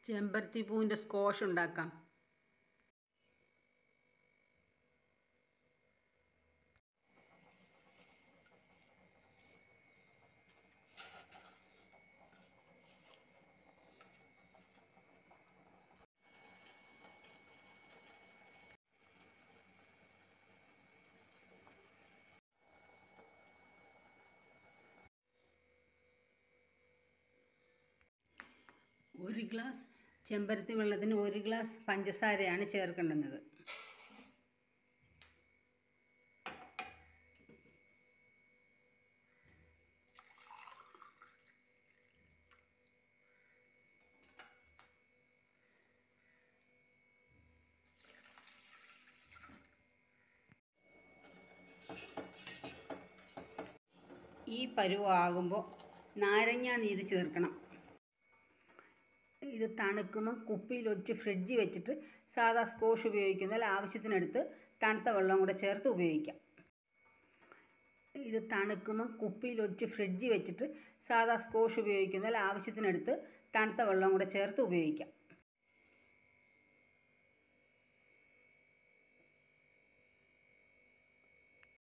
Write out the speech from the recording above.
ചെമ്പരത്തി പൂവിൻ്റെ സ്ക്വാഷ് ഉണ്ടാക്കാം ഒരു ഗ്ലാസ് ചെമ്പരത്തി വെള്ളത്തിന് ഒരു ഗ്ലാസ് പഞ്ചസാരയാണ് ചേർക്കേണ്ടുന്നത് ഈ പരുവാകുമ്പോൾ നാരങ്ങ നീര് ചേർക്കണം ഇത് തണുക്കുമ്പോൾ കുപ്പിയിലൊഴിച്ച് ഫ്രിഡ്ജിൽ വെച്ചിട്ട് സാധാ സ്കോഷ് ഉപയോഗിക്കുന്നതിൽ ആവശ്യത്തിനെടുത്ത് തണുത്ത വെള്ളം കൂടെ ചേർത്ത് ഉപയോഗിക്കാം ഇത് തണുക്കുമ്പോൾ കുപ്പിയിലൊഴിച്ച് ഫ്രിഡ്ജിൽ വെച്ചിട്ട് സാധാ സ്കോഷ് ഉപയോഗിക്കുന്നതിൽ ആവശ്യത്തിനെടുത്ത് തണുത്ത വെള്ളം കൂടെ ചേർത്ത് ഉപയോഗിക്കാം